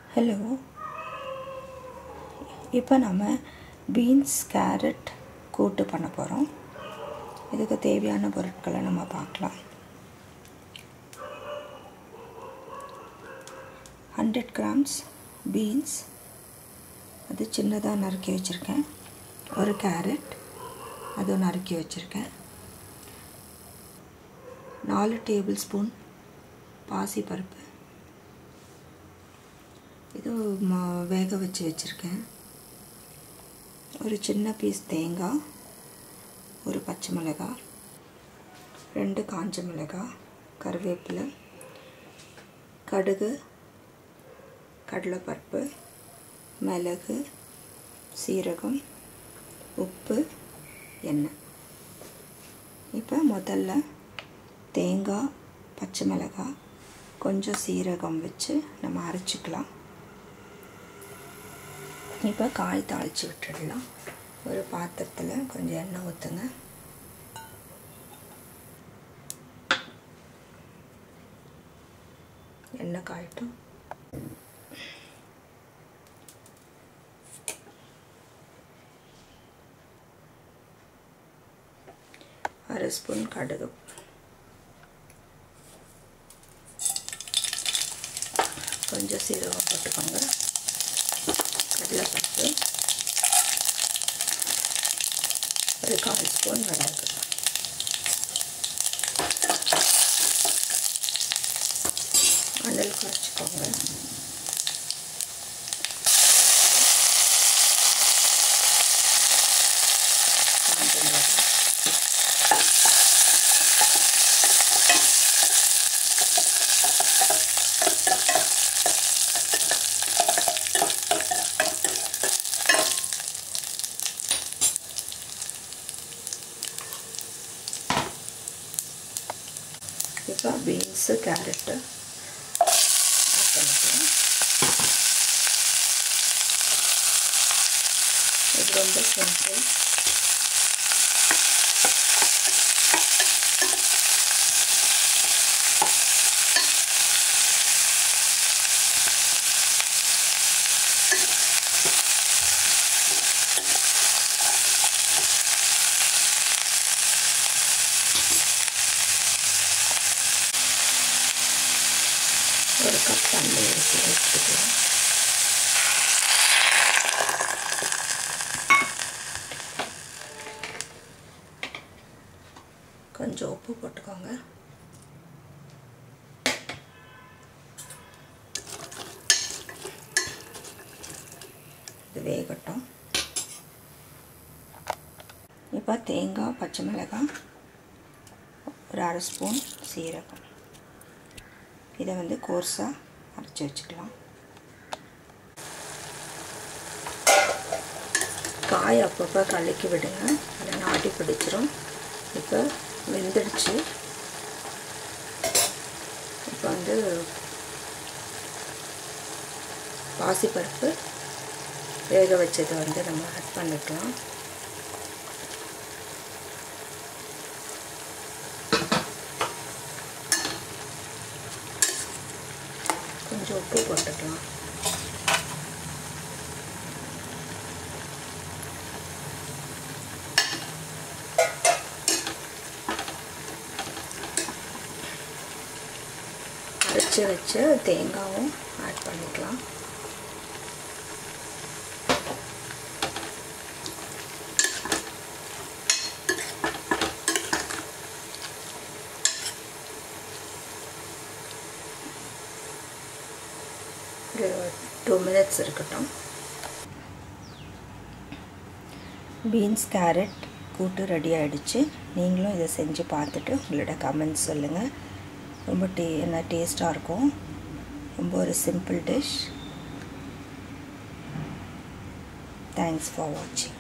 hello இப்போ நம்ம beans carrot கூட்டு பண்ண போகிறோம் இதுக்கு தேவையான பொருட்களை நம்ம பார்க்கலாம் ஹண்ட்ரட் கிராம்ஸ் பீன்ஸ் அது சின்னதாக நறுக்கி வச்சுருக்கேன் ஒரு கேரட் அதுவும் நறுக்கி வச்சுருக்கேன் நாலு டேபிள் ஸ்பூன் பாசிப்பருப்பு இது மா வேக வச்சு வச்சுருக்கேன் ஒரு சின்ன பீஸ் தேங்காய் ஒரு பச்சை மிளகாய் ரெண்டு காஞ்ச மிளகாய் கருவேப்பிலை கடுகு கடலைப்பருப்பு மிளகு சீரகம் உப்பு எண்ணெய் இப்போ முதல்ல தேங்காய் பச்சை மிளகாய் கொஞ்சம் சீரகம் வச்சு நம்ம அரைச்சிக்கலாம் இப்போ காய் தாளித்து விட்டுடலாம் ஒரு பாத்திரத்தில் கொஞ்சம் எண்ணெய் ஊற்றுங்க எண்ணெய் காயட்டும் அரை ஸ்பூன் கடுகு கொஞ்சம் சீரகம் போட்டுக்கோங்க கடலைப்பருப்பு ஒரு கால் ஸ்பூன் மிளகு மணல் குறைச்சிக்கோங்க காஞ்ச மிளகாய் இப்போ பீன்ஸு கேரட்டு ஆட் பண்ணிக்கலாம் இது ரொம்ப சிம்பிள் ஒரு கப் தண்ணி ஊற்றி வச்சுக்கலாம் கொஞ்சம் உப்பு போட்டுக்கோங்க இது வேகட்டும் இப்போ தேங்காய் பச்சை மிளகாய் ஒரு அரை ஸ்பூன் சீரகம் இதை வந்து கோர்ஸாக அரைச்சி வச்சுக்கலாம் காய் அப்பப்போ கலக்கி விடுங்க இல்லைன்னா ஆட்டி பிடிச்சிரும் இப்போ வெந்துடுச்சு இப்போ வந்து பாசிப்பருப்பு வேக வச்சதை வந்து நம்ம ஆட் பண்ணிக்கலாம் கொஞ்சம் உப்பு போட்டுக்கலாம் அரைச்சி வச்ச தேங்காயும் ஆட் பண்ணிக்கலாம் ஒரு டூ மினிட்ஸ் இருக்கட்டும் பீன்ஸ் கேரட் கூட்டு ரெடி ஆகிடுச்சு நீங்களும் இதை செஞ்சு பார்த்துட்டு உங்களோட கமெண்ட்ஸ் சொல்லுங்கள் ரொம்ப டே என்ன டேஸ்ட்டாக இருக்கும் ரொம்ப ஒரு சிம்பிள் டிஷ் தேங்க்ஸ் ஃபார் வாட்சிங்